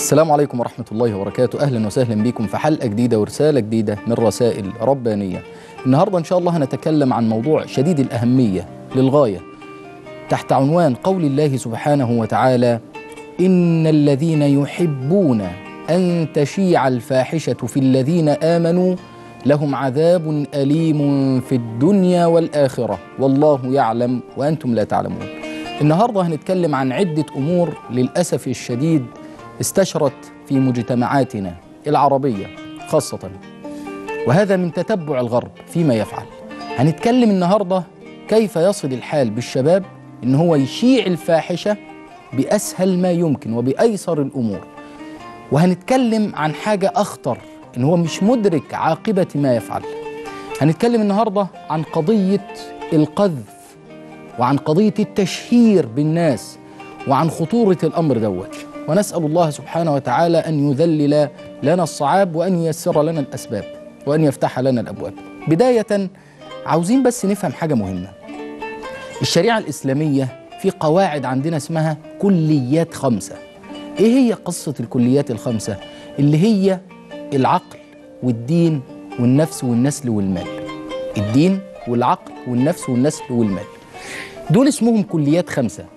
السلام عليكم ورحمة الله وبركاته أهلا وسهلا بكم في حلقة جديدة ورسالة جديدة من رسائل ربانية النهاردة إن شاء الله هنتكلم عن موضوع شديد الأهمية للغاية تحت عنوان قول الله سبحانه وتعالى إن الذين يحبون أن تشيع الفاحشة في الذين آمنوا لهم عذاب أليم في الدنيا والآخرة والله يعلم وأنتم لا تعلمون النهاردة هنتكلم عن عدة أمور للأسف الشديد استشرت في مجتمعاتنا العربية خاصة وهذا من تتبع الغرب فيما يفعل هنتكلم النهاردة كيف يصل الحال بالشباب إن هو يشيع الفاحشة بأسهل ما يمكن وبأيسر الأمور وهنتكلم عن حاجة أخطر إن هو مش مدرك عاقبة ما يفعل هنتكلم النهاردة عن قضية القذف وعن قضية التشهير بالناس وعن خطورة الأمر دوت ونسأل الله سبحانه وتعالى أن يذلل لنا الصعاب وأن ييسر لنا الأسباب وأن يفتح لنا الأبواب بداية عاوزين بس نفهم حاجة مهمة الشريعة الإسلامية في قواعد عندنا اسمها كليات خمسة إيه هي قصة الكليات الخمسة اللي هي العقل والدين والنفس والنسل والمال الدين والعقل والنفس والنسل والمال دول اسمهم كليات خمسة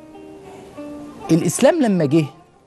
الإسلام لما جه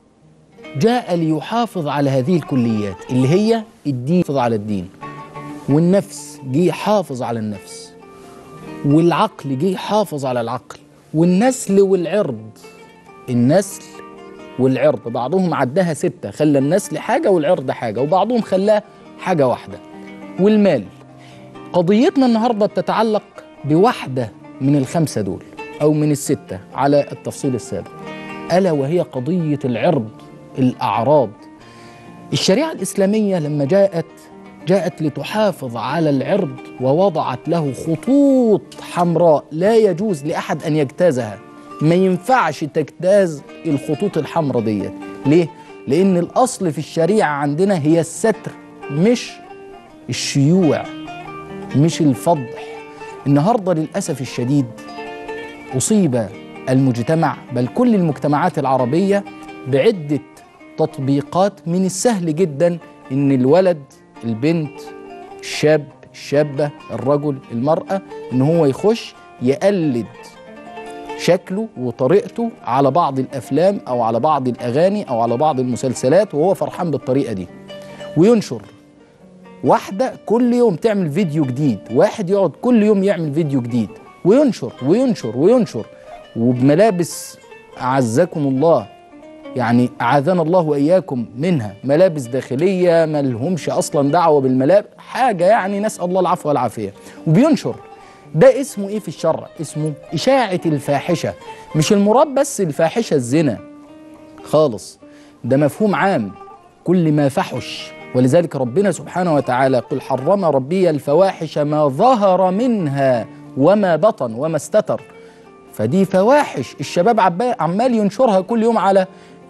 جاء ليحافظ على هذه الكليات اللي هي الدين يحافظ على الدين والنفس جه يحافظ على النفس والعقل جه يحافظ على العقل والنسل والعرض النسل والعرض بعضهم عدها ستة خلى النسل حاجة والعرض حاجة وبعضهم خلاها حاجة واحدة والمال قضيتنا النهاردة بتتعلق بواحدة من الخمسة دول أو من الستة على التفصيل السابق ألا وهي قضية العرض الأعراض الشريعة الإسلامية لما جاءت جاءت لتحافظ على العرض ووضعت له خطوط حمراء لا يجوز لأحد أن يجتازها ما ينفعش تجتاز الخطوط الحمراء ديت ليه؟ لأن الأصل في الشريعة عندنا هي الستر مش الشيوع مش الفضح النهاردة للأسف الشديد أصيب المجتمع بل كل المجتمعات العربية بعدة تطبيقات من السهل جدا ان الولد البنت الشاب الشابة الرجل المرأة ان هو يخش يقلد شكله وطريقته على بعض الافلام او على بعض الاغاني او على بعض المسلسلات وهو فرحان بالطريقة دي وينشر واحدة كل يوم تعمل فيديو جديد واحد يقعد كل يوم يعمل فيديو جديد وينشر وينشر وينشر وبملابس أعزكم الله يعني أعاذنا الله وإياكم منها ملابس داخلية ما لهمش أصلا دعوة بالملابس حاجة يعني نسأل الله العفو والعافية وبينشر ده اسمه إيه في الشرع اسمه إشاعة الفاحشة مش المراد بس الفاحشة الزنا خالص ده مفهوم عام كل ما فحش ولذلك ربنا سبحانه وتعالى قل حرم ربي الفواحش ما ظهر منها وما بطن وما استتر فدي فواحش الشباب عمال ينشرها كل يوم على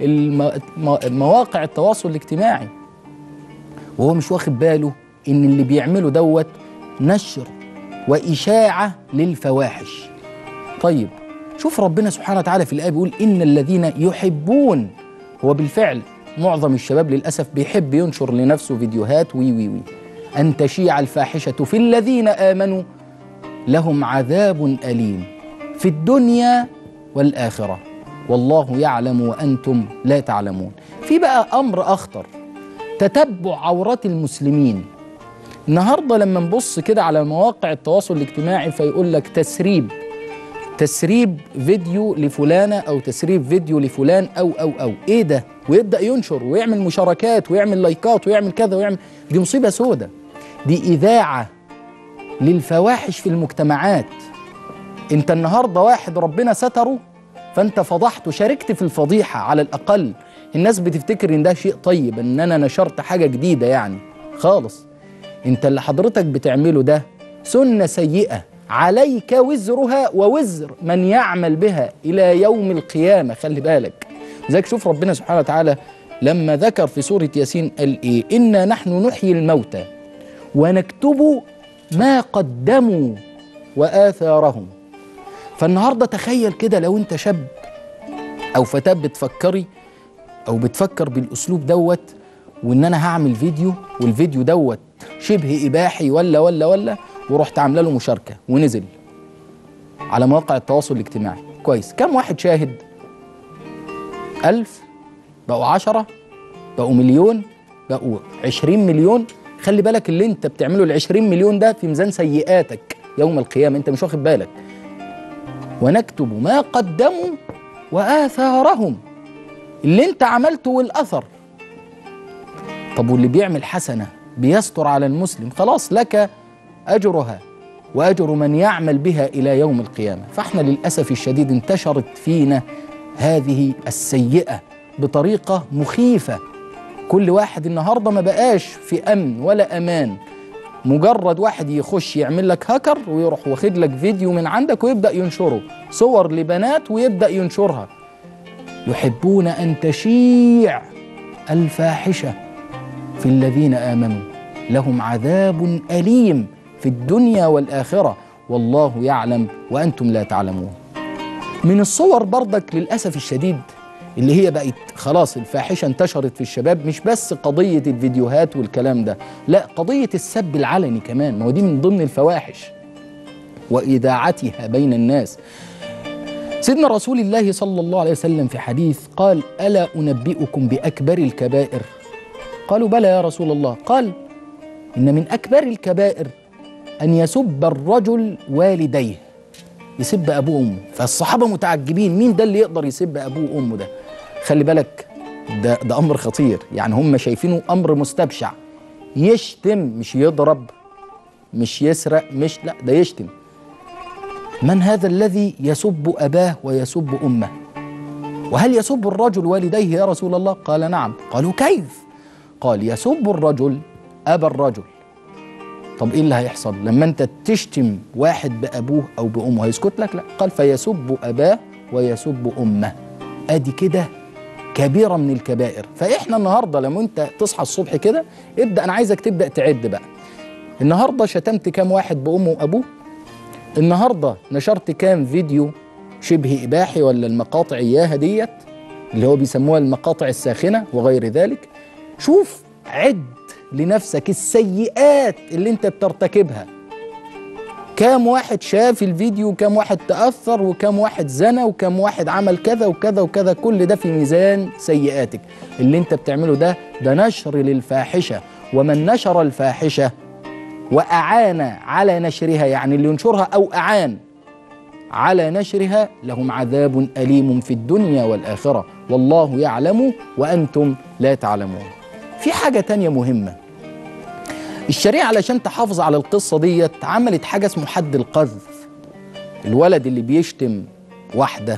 مواقع التواصل الاجتماعي وهو مش واخد باله ان اللي بيعمله دوت نشر واشاعه للفواحش طيب شوف ربنا سبحانه وتعالى في الايه بيقول ان الذين يحبون هو بالفعل معظم الشباب للاسف بيحب ينشر لنفسه فيديوهات وي وي وي ان تشيع الفاحشه في الذين امنوا لهم عذاب اليم في الدنيا والاخره والله يعلم وانتم لا تعلمون في بقى امر اخطر تتبع عورات المسلمين النهارده لما نبص كده على مواقع التواصل الاجتماعي فيقول لك تسريب تسريب فيديو لفلانه او تسريب فيديو لفلان او او او ايه ده ويبدا ينشر ويعمل مشاركات ويعمل لايكات ويعمل كذا ويعمل دي مصيبه سودة دي اذاعه للفواحش في المجتمعات انت النهارده واحد ربنا ستره فانت فضحت وشاركت في الفضيحه على الاقل الناس بتفتكر ان ده شيء طيب ان انا نشرت حاجه جديده يعني خالص انت اللي حضرتك بتعمله ده سنه سيئه عليك وزرها ووزر من يعمل بها الى يوم القيامه خلي بالك لذلك شوف ربنا سبحانه وتعالى لما ذكر في سوره ياسين قال ايه انا نحن نحيي الموتى ونكتب ما قدموا واثارهم فالنهارده تخيل كده لو انت شاب او فتاه بتفكري او بتفكر بالاسلوب دوت وان انا هعمل فيديو والفيديو دوت شبه اباحي ولا ولا ولا ورحت عامله له مشاركه ونزل على مواقع التواصل الاجتماعي كويس كم واحد شاهد ألف بقوا عشرة بقوا مليون بقوا عشرين مليون خلي بالك اللي انت بتعمله العشرين مليون ده في ميزان سيئاتك يوم القيامة انت مش واخد بالك ونكتب ما قدموا وآثارهم اللي انت عملته والأثر طب واللي بيعمل حسنة بيستر على المسلم خلاص لك أجرها وأجر من يعمل بها إلى يوم القيامة فاحنا للأسف الشديد انتشرت فينا هذه السيئة بطريقة مخيفة كل واحد النهاردة ما بقاش في أمن ولا أمان مجرد واحد يخش يعمل لك هاكر ويروح واخد لك فيديو من عندك ويبدأ ينشره صور لبنات ويبدأ ينشرها يحبون أن تشيع الفاحشة في الذين آمنوا لهم عذاب أليم في الدنيا والآخرة والله يعلم وأنتم لا تعلمون من الصور برضك للأسف الشديد اللي هي بقت خلاص الفاحشة انتشرت في الشباب مش بس قضية الفيديوهات والكلام ده لا قضية السب العلني كمان ما هو دي من ضمن الفواحش وإذاعتها بين الناس سيدنا رسول الله صلى الله عليه وسلم في حديث قال ألا أنبئكم بأكبر الكبائر قالوا بلى يا رسول الله قال إن من أكبر الكبائر أن يسب الرجل والديه يسب أبوه وأمه فالصحابة متعجبين مين ده اللي يقدر يسب أبوه وأمه ده خلي بالك ده, ده أمر خطير يعني هم شايفينه أمر مستبشع يشتم مش يضرب مش يسرق مش لا ده يشتم من هذا الذي يسب أباه ويسب أمه وهل يسب الرجل والديه يا رسول الله قال نعم قالوا كيف قال يسب الرجل أبا الرجل طب ايه اللي هيحصل لما انت تشتم واحد بابوه او بامه هيسكت لك لا قال فيسب اباه ويسب امه ادي كده كبيره من الكبائر فاحنا النهارده لما انت تصحى الصبح كده ابدا انا عايزك تبدا تعد بقى النهارده شتمت كام واحد بامه وابوه النهارده نشرت كام فيديو شبه اباحي ولا المقاطع اياها ديت اللي هو بيسموها المقاطع الساخنه وغير ذلك شوف عد لنفسك السيئات اللي انت بترتكبها كام واحد شاف الفيديو وكام واحد تأثر وكام واحد زنى وكام واحد عمل كذا وكذا وكذا كل ده في ميزان سيئاتك اللي انت بتعمله ده ده نشر للفاحشة ومن نشر الفاحشة وأعان على نشرها يعني اللي ينشرها أو أعان على نشرها لهم عذاب أليم في الدنيا والآخرة والله يعلم وأنتم لا تعلمون في حاجة تانية مهمة الشريعة علشان تحافظ على القصة ديت عملت حاجة اسمه حد القذف الولد اللي بيشتم واحدة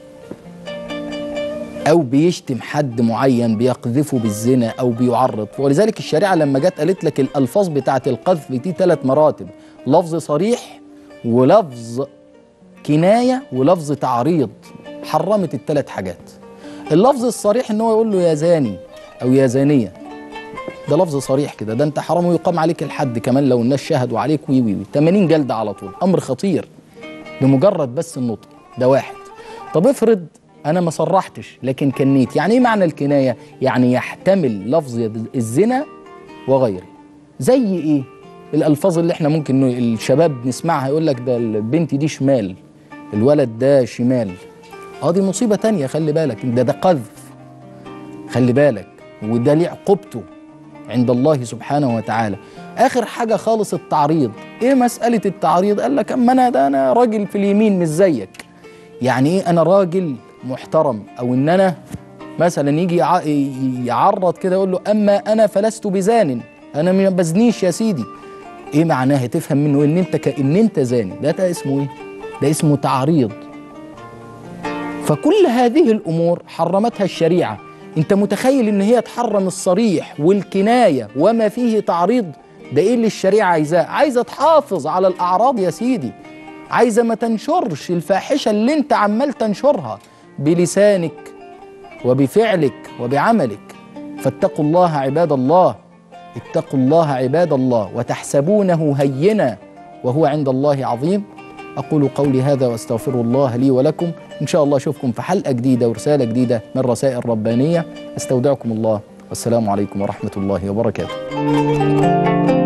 أو بيشتم حد معين بيقذفه بالزنا أو بيعرض ولذلك الشريعة لما جت قالت لك الألفاظ بتاعة القذف دي ثلاث مراتب لفظ صريح ولفظ كناية ولفظ تعريض حرمت الثلاث حاجات اللفظ الصريح ان هو يقول له يا زاني او يا زانيه ده لفظ صريح كده ده انت حرام ويقام عليك الحد كمان لو الناس شهدوا عليك وي وي وي 80 جلده على طول امر خطير بمجرد بس النطق ده واحد طب افرض انا ما صرحتش لكن كنيت يعني ايه معنى الكنايه يعني يحتمل لفظ الزنا وغيره زي ايه الالفاظ اللي احنا ممكن الشباب نسمعها يقول لك ده البنت دي شمال الولد ده شمال اه دي مصيبه تانية خلي بالك ده ده قذف خلي بالك وده ليه عقوبته عند الله سبحانه وتعالى اخر حاجه خالص التعريض ايه مساله التعريض قال لك اما انا ده انا راجل في اليمين مش زيك يعني ايه انا راجل محترم او ان انا مثلا يجي يعرض كده يقول له اما انا فلست بزان انا ما بزنيش يا سيدي ايه معناها تفهم منه ان انت كان انت زاني ده, ده اسمه ايه ده اسمه تعريض فكل هذه الامور حرمتها الشريعه انت متخيل ان هي تحرم الصريح والكنايه وما فيه تعريض ده ايه اللي الشريعه عايزاه عايزه تحافظ على الاعراض يا سيدي عايزه ما تنشرش الفاحشه اللي انت عمال تنشرها بلسانك وبفعلك وبعملك فاتقوا الله عباد الله اتقوا الله عباد الله وتحسبونه هينا وهو عند الله عظيم اقول قولي هذا واستغفر الله لي ولكم إن شاء الله أشوفكم في حلقة جديدة ورسالة جديدة من رسائل ربانية استودعكم الله والسلام عليكم ورحمة الله وبركاته